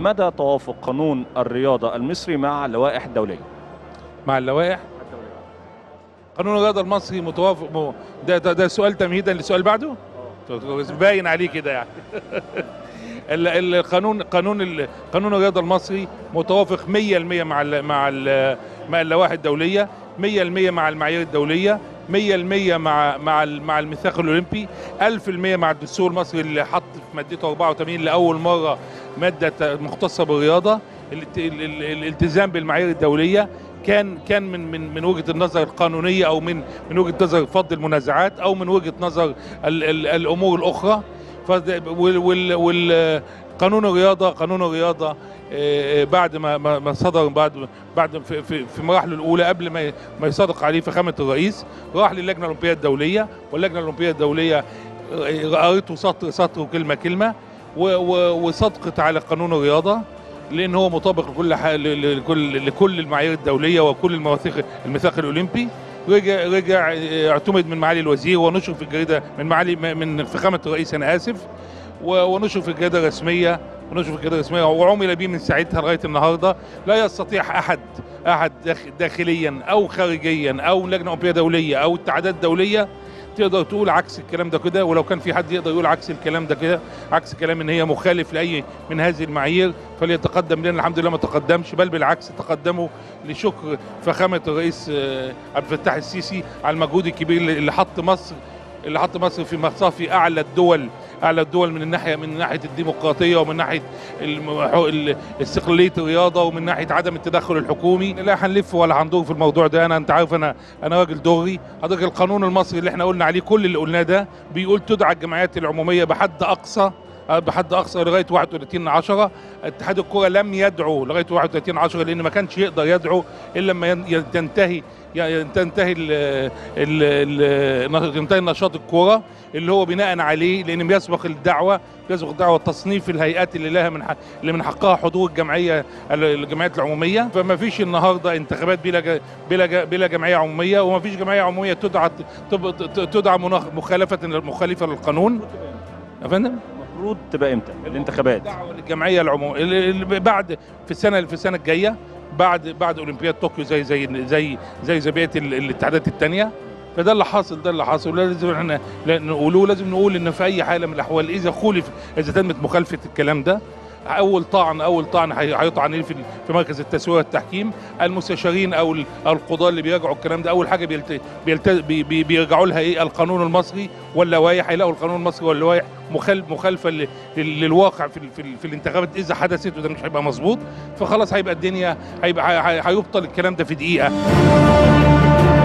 مدى توافق قانون الرياضة المصري مع اللوائح الدولية مع اللوائح قانون الرياضه المصري متوافق م- ده ده, ده سؤال تمهيدا للسؤال بعده باين عليه كده يعني ال- القانون قانون ال- قانون الرياضه المصري متوافق 100% مع ال مع ال مع اللوائح الدوليه 100% مع المعايير الدوليه 100% مع مع ال- مع الميثاق الاولمبي 1000% مع الدستور المصري اللي حط في مادته 84 لاول مره ماده مختصه بالرياضه الالت- ال- ال- الالتزام بالمعايير الدوليه كان كان من من من وجهه النظر القانونيه او من من وجهه نظر فض المنازعات او من وجهه نظر ال ال الامور الاخرى فد- وال وال وال قانون الرياضه قانون الرياضه آه، بعد ما ما ما صدر بعد بعد في في, في مراحله الاولى قبل ما ي- ما يصادق عليه فخامه الرئيس راح للجنه الاولمبيه الدوليه واللجنه الاولمبيه الدوليه آه، قريته سطر سطر وكلمه كلمه و- و- وصدقت على قانون الرياضه لان هو مطابق لكل ح- ل- لكل لكل المعايير الدوليه وكل المواثيق الميثاق الاولمبي رجع رجع اه، اعتمد من معالي الوزير ونشر في الجريده من معالي من فخامه الرئيس انا اسف و- ونشر في الجريده الرسميه ونشر في الجريده الرسميه وعمل به من ساعتها لغايه النهارده لا يستطيع احد احد داخ- داخليا او خارجيا او لجنه اولمبيه دوليه او اتحادات دوليه تقدر تقول عكس الكلام ده كده ولو كان في حد يقدر يقول عكس الكلام ده كده عكس كلام ان هي مخالف لاي من هذه المعايير فليتقدم لنا الحمد لله ما تقدمش بل بالعكس تقدموا لشكر فخامه الرئيس آه، عبد الفتاح السيسي على المجهود الكبير اللي اللي حط مصر اللي حط مصر في مصافي اعلى الدول اعلى الدول من الناحيه من ناحيه الديمقراطيه ومن ناحيه الم- ال- استقلاليه الرياضه ومن ناحيه عدم التدخل الحكومي لا هنلف ولا هندور في الموضوع ده انا انت عارف انا انا راجل دغري حضرتك القانون المصري اللي احنا قلنا عليه كل اللي قلناه ده بيقول تدعى الجمعيات العموميه بحد اقصى بحد اقصى لغايه 31 10 اتحاد الكره لم يدعو لغايه 31 10 لان ما كانش يقدر يدعو الا لما ين- تنتهي ي- تنتهي ال ال ال ينتهي نشاط الكره اللي هو بناء عليه لان بيسبق الدعوه بيسبق الدعوه تصنيف الهيئات اللي لها من حق اللي من حقها حضور الجمعيه الجمعيات العموميه فما فيش النهارده انتخابات بلا ج- بلا ج- بلا جمعيه عموميه وما فيش جمعيه عموميه تدعى تب- تدعى مناخ- مخالفه مخالفه للقانون يا فندم المفروض تبقى امتى الانتخابات دعوه للجمعيه العموميه ال- ال- بعد في السنه في السنه الجايه بعد بعد اولمبياد طوكيو زي زي زي زي زي بقيه ال- الاتحادات الثانيه فده اللي حاصل ده اللي حاصل لازم احنا لا- نقوله لازم نقول ان في اي حاله من الاحوال اذا خولف اذا تمت مخالفه الكلام ده اول طعن اول طعن هي- هيطعن عليه في في مركز التسويه والتحكيم المستشارين او ال- أو القضاه اللي بيراجعوا الكلام ده اول حاجه بيلت... بيلت... بي... بي... بيرجعوا لها ايه القانون المصري واللوائح هيلاقوا القانون المصري واللوائح مخال... مخالفه ل... لل- للواقع في ال... في, ال... في الانتخابات اذا حدثت وده مش هيبقى مظبوط فخلاص هيبقى الدنيا هيبقى هي- هي- هيبطل الكلام ده في دقيقه